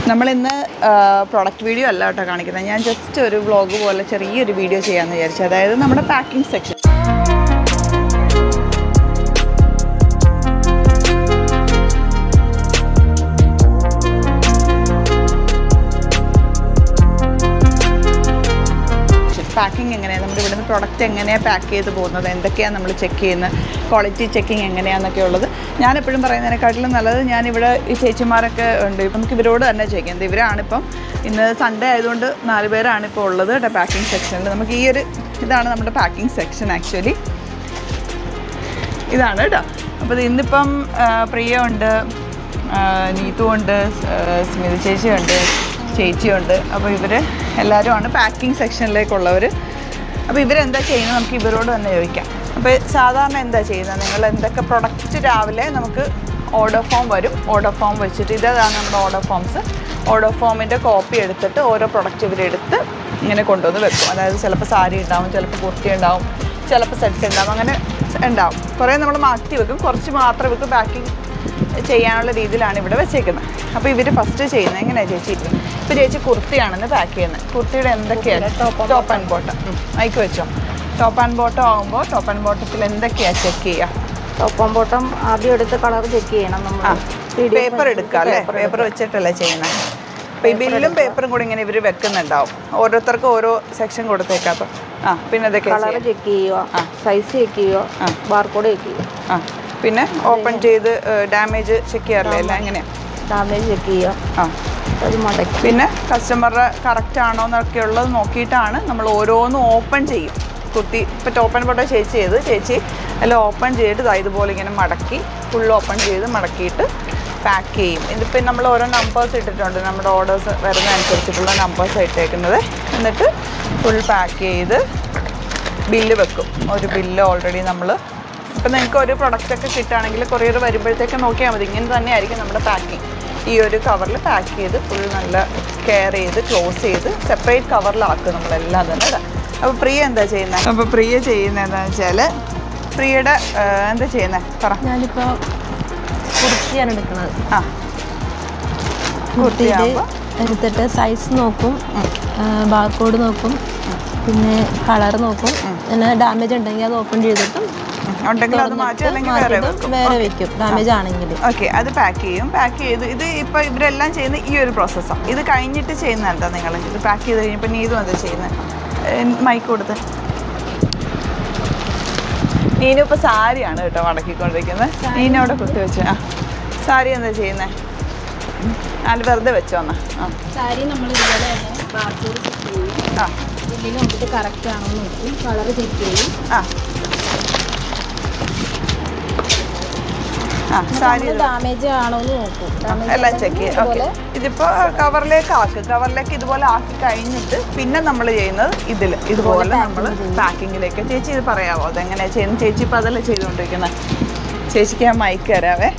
നമ്മളിന്ന് product video അല്ല കേട്ടോ കാണിക്കുന്നത് ഞാൻ ജസ്റ്റ് ഒരു വ്ളോഗ് പോലെ ചെറിയൊരു വീഡിയോ ചെയ്യാമെന്ന് വിചാരിച്ചു അതായത് നമ്മുടെ പാക്കിംഗ് സെക്ഷൻ പാക്കിംഗ് എങ്ങനെയാണ് നമ്മുടെ ഇവിടുന്ന് പ്രൊഡക്റ്റ് എങ്ങനെയാണ് പാക്ക് ചെയ്ത് പോകുന്നത് എന്തൊക്കെയാണ് നമ്മൾ ചെക്ക് ചെയ്യുന്നത് ക്വാളിറ്റി ചെക്കിങ് എങ്ങനെയാണെന്നൊക്കെ ഉള്ളത് ഞാൻ എപ്പോഴും പറയുന്നതിനെക്കാട്ടിലും നല്ലത് ഞാനിവിടെ ഈ ചേച്ചിമാരൊക്കെ ഉണ്ട് ഇപ്പം നമുക്ക് ഇവരോട് തന്നെ ചോദിക്കുന്നത് ഇവരാണിപ്പം ഇന്ന് സൺഡേ ആയതുകൊണ്ട് നാല് പേരാണ് ഇപ്പോൾ ഉള്ളത് കേട്ടോ പാക്കിംഗ് സെക്ഷനിൽ നമുക്ക് ഈ ഒരു ഇതാണ് നമ്മുടെ പാക്കിംഗ് സെക്ഷൻ ആക്ച്വലി ഇതാണ് കേട്ടോ അപ്പോൾ ഇത് ഇന്നിപ്പം ആ, പ്രിയ ഉണ്ട് ആ, നീതു ഉണ്ട് ആ, സ്മിത ചേച്ചിയുണ്ട് ചേച്ചിയുണ്ട് അപ്പോൾ ഇവർ എല്ലാവരുമാണ് പാക്കിംഗ് സെക്ഷനിലേക്കുള്ളവർ അപ്പോൾ ഇവരെന്താ ചെയ്യുന്നത് നമുക്ക് ഇവരോട് തന്നെ ചോദിക്കാം അപ്പോൾ സാധാരണ എന്താ ചെയ്യുന്നത് നിങ്ങൾ എന്തൊക്കെ പ്രൊഡക്റ്റ് രാവിലെ നമുക്ക് ഓർഡർ ഫോം വരും ഓർഡർ ഫോം വെച്ചിട്ട് ഇതാണ് നമ്മുടെ ഓർഡർ ഫോംസ് ഓർഡർ ഫോമിൻ്റെ കോപ്പി എടുത്തിട്ട് ഓരോ പ്രൊഡക്റ്റ് ഇവരെടുത്ത് ഇങ്ങനെ കൊണ്ടുവന്ന് വെക്കും അതായത് ചിലപ്പോൾ സാരി ഉണ്ടാവും ചിലപ്പോൾ കുർത്തി ഉണ്ടാവും ചിലപ്പോൾ സെറ്റ്സ് ഉണ്ടാവും അങ്ങനെ ഉണ്ടാവും കുറേ നമ്മൾ മാറ്റി വെക്കും കുറച്ച് മാത്രം ഇവർക്ക് പാക്കിംഗ് ചെയ്യാനുള്ള രീതിയിലാണ് ഇവിടെ വെച്ചേക്കുന്നത് അപ്പോൾ ഇവർ ഫസ്റ്റ് ചെയ്യുന്നത് എങ്ങനെയാണ് ചേച്ചി ഇപ്പോൾ ചേച്ചി കുർത്തിയാണെന്ന് പാക്ക് ചെയ്യുന്നത് കുർത്തിയുടെ എന്തൊക്കെയാണ് ടോപ്പ് ആൻഡ് ബോട്ടം അയക്ക് വെച്ചോ ടോപ്പ് ആൻഡ് ബോട്ടം ആകുമ്പോൾ ടോപ്പ് ആൻഡ് ബോട്ടത്തിൽ എന്തൊക്കെയാണ് ചെക്ക് ചെയ്യുക ടോപ്പം ബോട്ടം ആദ്യം എടുത്ത് കളർ ചെക്ക് ചെയ്യണം നമ്മൾ ആ പേപ്പർ എടുക്കുക അല്ലേ പേപ്പർ വെച്ചിട്ടല്ലേ ചെയ്യുന്നത് അപ്പോൾ ഈ ബില്ലും പേപ്പറും കൂടി ഇങ്ങനെ ഇവർ വെക്കുന്നുണ്ടാവും ഓരോരുത്തർക്കും ഓരോ സെക്ഷൻ കൊടുത്തേക്കാം അപ്പോൾ ആ പിന്നെ ഇതൊക്കെ കളർ ചെക്ക് ചെയ്യുക സൈസ് ചെക്ക് ചെയ്യുക ബാർകോഡ് ചെക്ക് ചെയ്യുക ആ പിന്നെ ഓപ്പൺ ചെയ്ത് ഡാമേജ് ചെക്ക് ചെയ്യാറില്ല എല്ലാം എങ്ങനെയാണ് ഡാമേജ് ചെക്ക് ചെയ്യുക ആ അത് മടക്കി പിന്നെ കസ്റ്റമറുടെ കറക്റ്റ് ആണോ എന്നൊക്കെ ഉള്ളത് നോക്കിയിട്ടാണ് നമ്മൾ ഓരോന്നും ഓപ്പൺ ചെയ്യും കുത്തി ഇപ്പോൾ ടോപ്പൻ പൊട്ട ചേച്ചി ചെയ്ത് ചേച്ചി എല്ലാം ഓപ്പൺ ചെയ്തിട്ട് ദാ ഇതുപോലെ ഇങ്ങനെ മടക്കി ഫുൾ ഓപ്പൺ ചെയ്ത് മടക്കിയിട്ട് പാക്ക് ചെയ്യും ഇതിപ്പോൾ നമ്മൾ ഓരോ നമ്പേഴ്സ് ഇട്ടിട്ടുണ്ട് നമ്മുടെ ഓർഡേഴ്സ് വരുന്നതനുസരിച്ചിട്ടുള്ള നമ്പേഴ്സ് ഇട്ടേക്കുന്നത് എന്നിട്ട് ഫുൾ പാക്ക് ചെയ്ത് ബില്ല് വെക്കും ഒരു ബില്ല് ഓൾറെഡി നമ്മൾ ഇപ്പം നിങ്ങൾക്ക് ഒരു പ്രൊഡക്റ്റ് ഒക്കെ കിട്ടുകയാണെങ്കിൽ കൊറിയർ വരുമ്പോഴത്തേക്ക് നോക്കിയാൽ മതി ഇങ്ങനെ തന്നെയായിരിക്കും നമ്മുടെ പാക്കിങ് ഈ ഒരു കവറിൽ പാക്ക് ചെയ്ത് ഫുൾ നല്ല കെയർ ചെയ്ത് ക്ലോസ് ചെയ്ത് സെപ്പറേറ്റ് കവറിലാക്കും നമ്മളെല്ലാം തന്നെ ഇടാം അപ്പോൾ പ്രിയ എന്താ ചെയ്യുന്നത് അപ്പോൾ പ്രിയ ചെയ്യുന്നത് എന്താണെന്ന് വെച്ചാൽ പ്രിയയുടെ ആ, എന്താ ചെയ്യുന്നത് പറ ഞാനിപ്പോൾ കുർത്തിയാണ് എടുക്കുന്നത് ആ കുർത്തിയിൽ കുർത്തിയാകുമ്പോൾ എടുത്തിട്ട് സൈസ് നോക്കും ബാർകോഡ് നോക്കും പിന്നെ കളർ നോക്കും പിന്നെ ഡാമേജ് ഉണ്ടെങ്കിൽ അത് ഓപ്പൺ ചെയ്തിട്ടും ഉണ്ടെങ്കിൽ അത് മാറ്റി അല്ലെങ്കിൽ വേറെ മാറ്റിയിട്ടും വെക്കും വേറെ വെക്കും ഡാമേജ് ആണെങ്കിൽ ഓക്കെ അത് പാക്ക് ചെയ്യും പാക്ക് ചെയ്ത് ഇത് ഇപ്പോൾ ഇവരെല്ലാം ചെയ്യുന്ന ഈ ഒരു പ്രോസസ്സാണ് ഇത് കഴിഞ്ഞിട്ട് ചെയ്യുന്ന എന്താ നിങ്ങൾ ഇത് പാക്ക് ചെയ്ത് കഴിഞ്ഞപ്പോൾ നീതും എന്താ ചെയ്യുന്നത് മൈക്ക് കൊടുത്ത് നീനു ഇപ്പോൾ സാരിയാണ് കേട്ടോ മടക്കിക്കൊണ്ടിരിക്കുന്നത് നീന അവിടെ കുത്തി വെച്ച് ആ സാരി എന്താ ചെയ്യുന്നത് അത് വെറുതെ വെച്ചോ എന്നാ ആ സാരി നമ്മൾ ഇതുപോലെ തന്നെ ബാർകോഡ് ചെക്ക് ചെയ്യും ആ ഇതിൽ നോക്കിയിട്ട് കറക്റ്റ് ആണോ എന്ന് നോക്കും കളർ ചെക്ക് ചെയ്യും ആ ആ സാരി ഇത് ഡാമേജ് ആണോ എന്ന് നോക്കും ഡാമേജ് എല്ലാം ചെക്ക് ചെയ്യാം ഓക്കെ ഇതിപ്പോൾ കവറിലേക്ക് ആക്ക് കവറിലേക്ക് ഇതുപോലെ ആക്കി കഴിഞ്ഞിട്ട് പിന്നെ നമ്മൾ ചെയ്യുന്നത് ഇതിൽ ഇതുപോലെ നമ്മൾ പാക്കിങ്ങിലേക്ക് ചേച്ചി ഇത് പറയാമോ അതെങ്ങനെയാണ് ചെയ്യുന്നത് ചേച്ചി ഇപ്പോൾ അതല്ലേ ചെയ്തുകൊണ്ടിരിക്കുന്നത് ചേച്ചിക്ക് ഞാൻ മൈക്ക് തരാവേ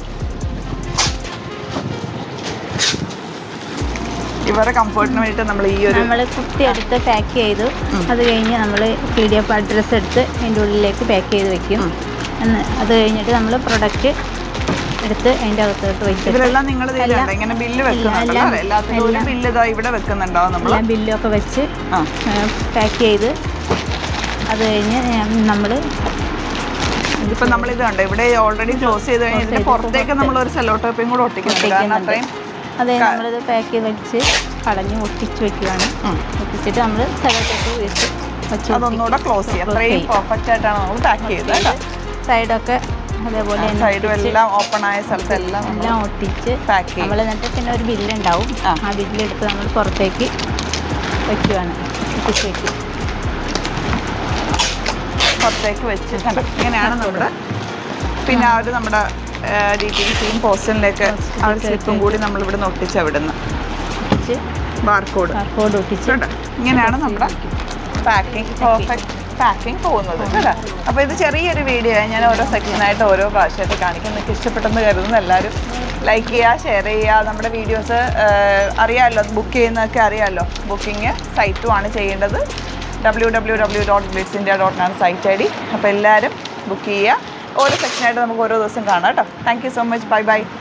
ഇവരുടെ കംഫർട്ടിന് വേണ്ടിയിട്ട് നമ്മൾ ഈ ഒരു നമ്മൾ കുത്തി എടുത്ത് പാക്ക് ചെയ്തു അത് കഴിഞ്ഞ് നമ്മൾ പി ഡി എഫ് അഡ്രസ്സ് എടുത്ത് അതിൻ്റെ ഉള്ളിലേക്ക് പാക്ക് ചെയ്ത് വെക്കും എന്ന് അത് കഴിഞ്ഞിട്ട് നമ്മൾ പ്രൊഡക്റ്റ് എടുത്ത് അതിൻ്റെ അകത്തോട്ട് വെച്ചിട്ട് ഇതിലെല്ലാം നിങ്ങൾ ഇതിലുണ്ട് ഇങ്ങനെ ബില്ല് വെക്കുന്നുണ്ടല്ലോ അല്ലേ? എല്ലാത്തിനും ഒരു ബില്ല് ഇതാ ഇവിടെ വെക്കുന്നുണ്ടാവും നമ്മൾ എല്ലാം ബില്ലൊക്കെ വെച്ച് ആ പാക്ക് ചെയ്ത് അത് കഴിഞ്ഞ് നമ്മൾ ഇതിപ്പോ നമ്മൾ ഇത് കണ്ടോ ഇവിടെ ഓൾറെഡി ക്ലോസ് ചെയ്ത് കഴിഞ്ഞാൽ ഇതിന്റെ പുറത്തേക്ക് നമ്മൾ ഒരു സെല്ലോ ടോപ്പും കൂടെ ഒട്ടിക്കുന്നുണ്ട് കാരണം അത്രയും അത് നമ്മളിത് പാക്ക് ചെയ്ത് വെച്ച് കളഞ്ഞ് ഒട്ടിച്ച് വെക്കുകയാണ് ഉം. ഒട്ടിച്ചിട്ട് നമ്മൾ സെലക്ട് വെച്ച് വെച്ച് അതൊന്നുകൂടെ ക്ലോസ് ചെയ്യാം അത്രയും പെർഫെക്റ്റ് ആയിട്ടാണ് നമ്മൾ പാക്ക് ചെയ്തത് കേട്ടോ സൈഡൊക്കെ അതേപോലെ തന്നെ സൈഡും എല്ലാം ഓപ്പൺ ആയ സ്ഥലത്തെല്ലാം നമ്മൾ എല്ലാം ഒട്ടിച്ച് പാക്ക് ചെയ്യും നമ്മൾ എന്നിട്ട് പിന്നെ ഒരു ബില്ലുണ്ടാവും ആ. ആ ബില്ലെടുത്ത് നമ്മൾ പുറത്തേക്ക് വെക്കുകയാണ് ഒട്ടിച്ച് വെക്കും പുറത്തേക്ക് വെച്ച് കണ്ടോ ഇങ്ങനെയാണ് നമ്മുടെ പിന്നെ ആ ഒരു നമ്മുടെ ഡി ടി സിയും പോസ്റ്റലിലേക്ക് ആ ഒരു സ്ലിപ്പും കൂടി നമ്മൾ ഇവിടെ നിന്ന് ഒട്ടിച്ച് അവിടുന്ന് ഒട്ടിച്ച് ബാർകോഡ് കോഡ് ഒട്ടിച്ച് കേട്ടോ ഇങ്ങനെയാണ് നമ്മുടെ പാക്കിംഗ് പെർഫെക്റ്റ് പാക്കിംഗ് പോകുന്നത് കേട്ടോ അപ്പോൾ ഇത് ചെറിയൊരു വീഡിയോ ആണ് ഞാൻ ഓരോ സെക്ഷനായിട്ട് ഓരോ പ്രാവശ്യമായിട്ട് കാണിക്കും നിങ്ങൾക്ക് ഇഷ്ടപ്പെട്ടെന്ന് കരുതുന്നു എല്ലാവരും ലൈക്ക് ചെയ്യുക ഷെയർ ചെയ്യുക നമ്മുടെ വീഡിയോസ് അറിയാമല്ലോ ബുക്ക് ചെയ്യുന്നതൊക്കെ അറിയാമല്ലോ ബുക്കിംഗ് സൈറ്റും ആണ് ചെയ്യേണ്ടത് W W W dot Blitz India dot ആണ് സൈറ്റ് ഐ ഡി അപ്പോൾ എല്ലാവരും ബുക്ക് ചെയ്യുക ഓരോ സെക്ഷനായിട്ട് നമുക്ക് ഓരോ ദിവസം കാണാം കേട്ടോ thank you so much bye by